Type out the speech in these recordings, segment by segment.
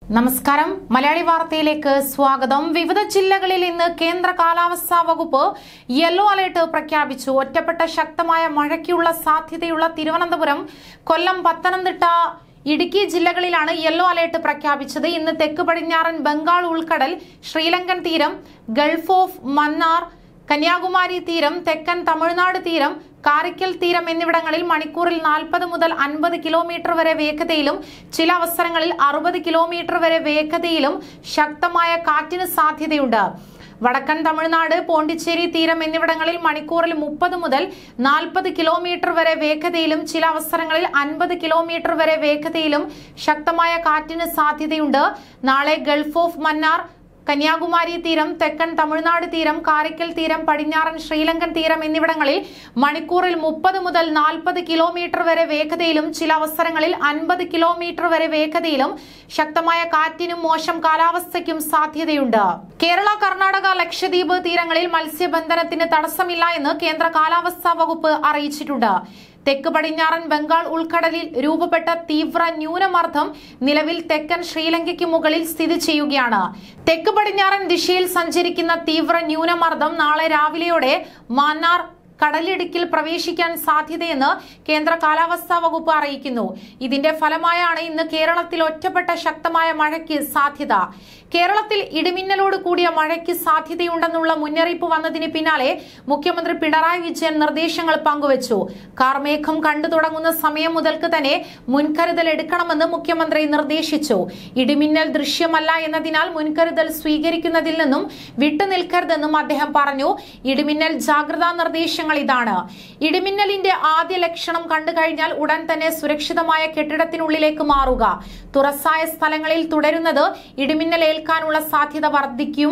നമസ്കാരം മലയാളി വാർത്തയിലേക്ക് സ്വാഗതം വിവിധ ജില്ലകളിൽ ഇന്ന് കേന്ദ്ര കാലാവസ്ഥാ വകുപ്പ് യെല്ലോ അലേർട്ട് പ്രഖ്യാപിച്ചു ഒറ്റപ്പെട്ട ശക്തമായ മഴയ്ക്കുള്ള സാധ്യതയുള്ള തിരുവനന്തപുരം കൊല്ലം പത്തനംതിട്ട ഇടുക്കി ജില്ലകളിലാണ് യെല്ലോ അലേർട്ട് പ്രഖ്യാപിച്ചത് ഇന്ന് തെക്ക് പടിഞ്ഞാറൻ ബംഗാൾ ഉൾക്കടൽ ശ്രീലങ്കൻ തീരം ഗൾഫ് ഓഫ് മന്നാർ കന്യാകുമാരി തീരം തെക്കൻ തമിഴ്നാട് തീരം കാരിക്കൽ തീരം എന്നിവിടങ്ങളിൽ മണിക്കൂറിൽ നാൽപ്പത് മുതൽ അൻപത് കിലോമീറ്റർ വരെ വേഗതയിലും ചില അവസരങ്ങളിൽ അറുപത് കിലോമീറ്റർ വരെ വേഗതയിലും ശക്തമായ കാറ്റിന് സാധ്യതയുണ്ട് വടക്കൻ തമിഴ്നാട് പോണ്ടിച്ചേരി തീരം എന്നിവിടങ്ങളിൽ മണിക്കൂറിൽ മുപ്പത് മുതൽ നാൽപ്പത് കിലോമീറ്റർ വരെ വേഗതയിലും ചില അവസരങ്ങളിൽ അൻപത് കിലോമീറ്റർ വരെ വേഗതയിലും ശക്തമായ കാറ്റിന് സാധ്യതയുണ്ട് നാളെ ഗൾഫ് ഓഫ് മന്നാർ കന്യാകുമാരി തീരം തെക്കൻ തമിഴ്നാട് തീരം കാരിക്കൽ തീരം പടിഞ്ഞാറൻ ശ്രീലങ്കൻ തീരം എന്നിവിടങ്ങളിൽ മണിക്കൂറിൽ മുപ്പത് മുതൽ നാൽപ്പത് കിലോമീറ്റർ വരെ വേഗതയിലും ചില അവസരങ്ങളിൽ അൻപത് കിലോമീറ്റർ വരെ വേഗതയിലും ശക്തമായ കാറ്റിനും മോശം കാലാവസ്ഥയ്ക്കും സാധ്യതയുണ്ട് കേരള കർണാടക ലക്ഷദ്വീപ് തീരങ്ങളിൽ മത്സ്യബന്ധനത്തിന് തടസ്സമില്ല എന്ന് കേന്ദ്ര കാലാവസ്ഥാ വകുപ്പ് അറിയിച്ചിട്ടുണ്ട് തെക്ക് പടിഞ്ഞാറൻ ബംഗാൾ ഉൾക്കടലിൽ രൂപപ്പെട്ട തീവ്ര ന്യൂനമർദ്ദം നിലവിൽ തെക്കൻ ശ്രീലങ്കയ്ക്ക് മുകളിൽ സ്ഥിതി ചെയ്യുകയാണ് തെക്ക് പടിഞ്ഞാറൻ ദിശയിൽ സഞ്ചരിക്കുന്ന തീവ്ര ന്യൂനമർദ്ദം നാളെ രാവിലെയോടെ മാന്നാർ കടലിടുക്കിൽ പ്രവേശിക്കാൻ സാധ്യതയെന്ന് കേന്ദ്ര കാലാവസ്ഥാ വകുപ്പ് അറിയിക്കുന്നു ഇതിന്റെ ഫലമായാണ് ഇന്ന് കേരളത്തിൽ ഒറ്റപ്പെട്ട ശക്തമായ മഴയ്ക്ക് സാധ്യത കേരളത്തിൽ ഇടിമിന്നലോട് കൂടിയ മഴയ്ക്ക് സാധ്യതയുണ്ടെന്നുള്ള മുന്നറിയിപ്പ് വന്നതിന് പിന്നാലെ മുഖ്യമന്ത്രി പിണറായി വിജയൻ നിർദ്ദേശങ്ങൾ പങ്കുവച്ചു കാർമേഘം കണ്ടു തുടങ്ങുന്ന സമയം മുതൽക്ക് തന്നെ മുൻകരുതൽ എടുക്കണമെന്ന് മുഖ്യമന്ത്രി നിർദ്ദേശിച്ചു ഇടിമിന്നൽ ദൃശ്യമല്ല എന്നതിനാൽ മുൻകരുതൽ സ്വീകരിക്കുന്നതിൽ നിന്നും വിട്ടുനിൽക്കരുതെന്നും അദ്ദേഹം പറഞ്ഞു ഇടിമിന്നൽ ജാഗ്രതാ നിർദ്ദേശങ്ങൾ ഇതാണ് ഇടിമിന്നലിന്റെ ആദ്യ ലക്ഷണം കണ്ടു കഴിഞ്ഞാൽ ഉടൻ തന്നെ സുരക്ഷിതമായ കെട്ടിടത്തിനുള്ളിലേക്ക് മാറുക തുറസായ സ്ഥലങ്ങളിൽ തുടരുന്നത് ഇടിമിന്നൽ ഏൽക്കാനുള്ള സാധ്യത വർദ്ധിക്കും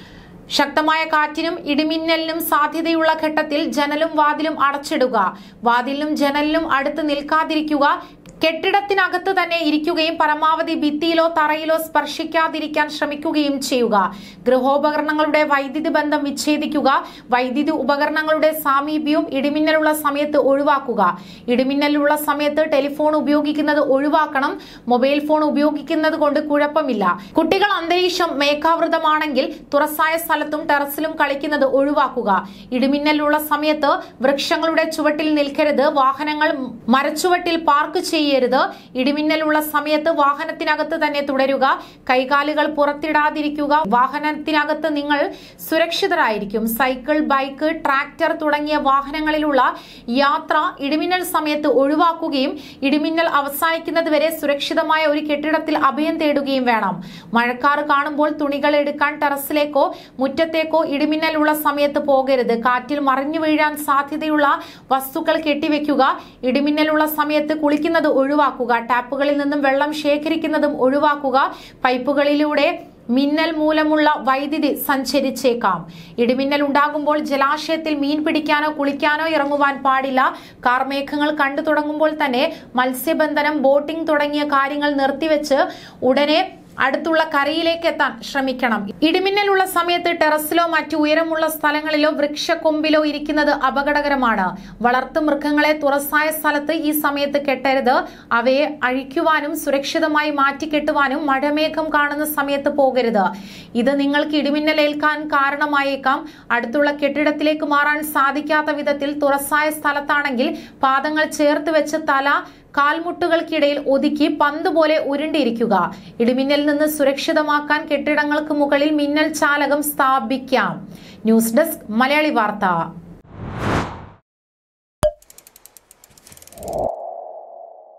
ശക്തമായ കാറ്റിനും ഇടിമിന്നലിനും സാധ്യതയുള്ള ഘട്ടത്തിൽ ജനലും വാതിലും അടച്ചിടുക വാതിലിനും ജനലിനും അടുത്ത് നിൽക്കാതിരിക്കുക കെട്ടിടത്തിനകത്ത് തന്നെ ഇരിക്കുകയും പരമാവധി ഭിത്തിയിലോ തറയിലോ സ്പർശിക്കാതിരിക്കാൻ ശ്രമിക്കുകയും ചെയ്യുക ഗൃഹോപകരണങ്ങളുടെ വൈദ്യുതി ബന്ധം വിച്ഛേദിക്കുക വൈദ്യുതി ഉപകരണങ്ങളുടെ സാമീപ്യവും ഇടിമിന്നലുള്ള സമയത്ത് ഒഴിവാക്കുക ഇടിമിന്നലുള്ള സമയത്ത് ടെലിഫോൺ ഉപയോഗിക്കുന്നത് ഒഴിവാക്കണം മൊബൈൽ ഫോൺ ഉപയോഗിക്കുന്നത് കൊണ്ട് കുഴപ്പമില്ല കുട്ടികൾ അന്തരീക്ഷം മേഘാവൃതമാണെങ്കിൽ തുറസായ സ്ഥലത്തും ടെറസിലും കളിക്കുന്നത് ഒഴിവാക്കുക ഇടിമിന്നലുള്ള സമയത്ത് വൃക്ഷങ്ങളുടെ ചുവട്ടിൽ നിൽക്കരുത് വാഹനങ്ങൾ മരച്ചുവട്ടിൽ പാർക്ക് ചെയ്യരുത് ഇടിമിന്നലുള്ള സമയത്ത് വാഹനത്തിനകത്ത് തന്നെ തുടരുക കൈകാലുകൾ പുറത്തിടാതിരിക്കുക വാഹനത്തിനകത്ത് നിങ്ങൾ സുരക്ഷിതരായിരിക്കും സൈക്കിൾ ബൈക്ക് ട്രാക്ടർ തുടങ്ങിയ വാഹനങ്ങളിലുള്ള യാത്ര ഇടിമിന്നൽ സമയത്ത് ഒഴിവാക്കുകയും ഇടിമിന്നൽ അവസാനിക്കുന്നത് വരെ സുരക്ഷിതമായ ഒരു കെട്ടിടത്തിൽ അഭയം തേടുകയും വേണം മഴക്കാർ കാണുമ്പോൾ തുണികൾ എടുക്കാൻ ടെറസിലേക്കോ മുറ്റത്തേക്കോ ഇടിമിന്നലുള്ള സമയത്ത് പോകരുത് കാറ്റിൽ മറിഞ്ഞു വീഴാൻ സാധ്യതയുള്ള വസ്തുക്കൾ കെട്ടിവെക്കുക ഇടിമിന്നലുള്ള സമയത്ത് കുളിക്കുന്നത് ഒഴിവാക്കുക ടാപ്പുകളിൽ നിന്നും വെള്ളം ശേഖരിക്കുന്നതും ഒഴിവാക്കുക പൈപ്പുകളിലൂടെ മിന്നൽ മൂലമുള്ള വൈദ്യുതി സഞ്ചരിച്ചേക്കാം ഇടിമിന്നൽ ഉണ്ടാകുമ്പോൾ ജലാശയത്തിൽ മീൻ പിടിക്കാനോ കുളിക്കാനോ ഇറങ്ങുവാൻ പാടില്ല കാർമേഘങ്ങൾ കണ്ടു തുടങ്ങുമ്പോൾ തന്നെ മത്സ്യബന്ധനം ബോട്ടിംഗ് തുടങ്ങിയ കാര്യങ്ങൾ നിർത്തിവെച്ച് ഉടനെ അടുത്തുള്ള കരയിലേക്ക് എത്താൻ ശ്രമിക്കണം ഇടിമിന്നലുള്ള സമയത്ത് ടെറസിലോ മറ്റു ഉയരമുള്ള സ്ഥലങ്ങളിലോ വൃക്ഷക്കൊമ്പിലോ ഇരിക്കുന്നത് അപകടകരമാണ് വളർത്തു മൃഗങ്ങളെ തുറസായ സ്ഥലത്ത് ഈ സമയത്ത് കെട്ടരുത് അവയെ അഴിക്കുവാനും സുരക്ഷിതമായി മാറ്റിക്കെട്ടുവാനും മഴമേഘം കാണുന്ന സമയത്ത് പോകരുത് ഇത് നിങ്ങൾക്ക് ഇടിമിന്നലേൽക്കാൻ കാരണമായേക്കാം അടുത്തുള്ള കെട്ടിടത്തിലേക്ക് മാറാൻ സാധിക്കാത്ത വിധത്തിൽ തുറസായ സ്ഥലത്താണെങ്കിൽ പാദങ്ങൾ ചേർത്ത് വെച്ച് തല കാൽമുട്ടുകൾക്കിടയിൽ ഒതുക്കി പന്ത് പോലെ ഉരുണ്ടിരിക്കുക ഇടിമിന്നലിൽ നിന്ന് സുരക്ഷിതമാക്കാൻ കെട്ടിടങ്ങൾക്ക് മുകളിൽ മിന്നൽ ചാലകം സ്ഥാപിക്കാം ന്യൂസ് ഡെസ്ക് മലയാളി വാർത്ത